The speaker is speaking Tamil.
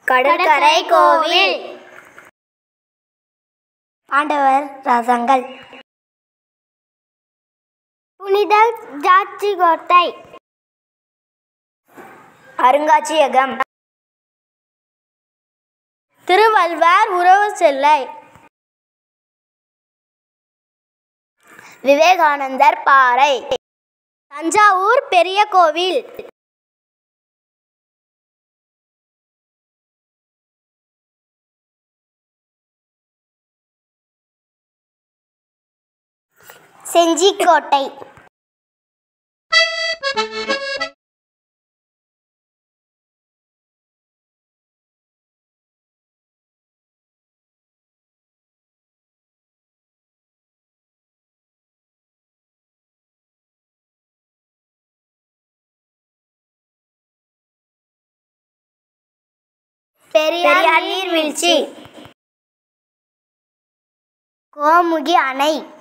கடற்கரை கோவில் ஆண்டவர் ரசங்கள் புனித ஜாச்சி கோட்டை அருங்காட்சியகம் திருவள்ளுவர் உறவு செல்லை விவேகானந்தர் பாறை தஞ்சாவூர் பெரிய கோவில் செஞ்சிக்கோட்டை பெரியார் நீர்வீழ்ச்சி கோமுகி அணை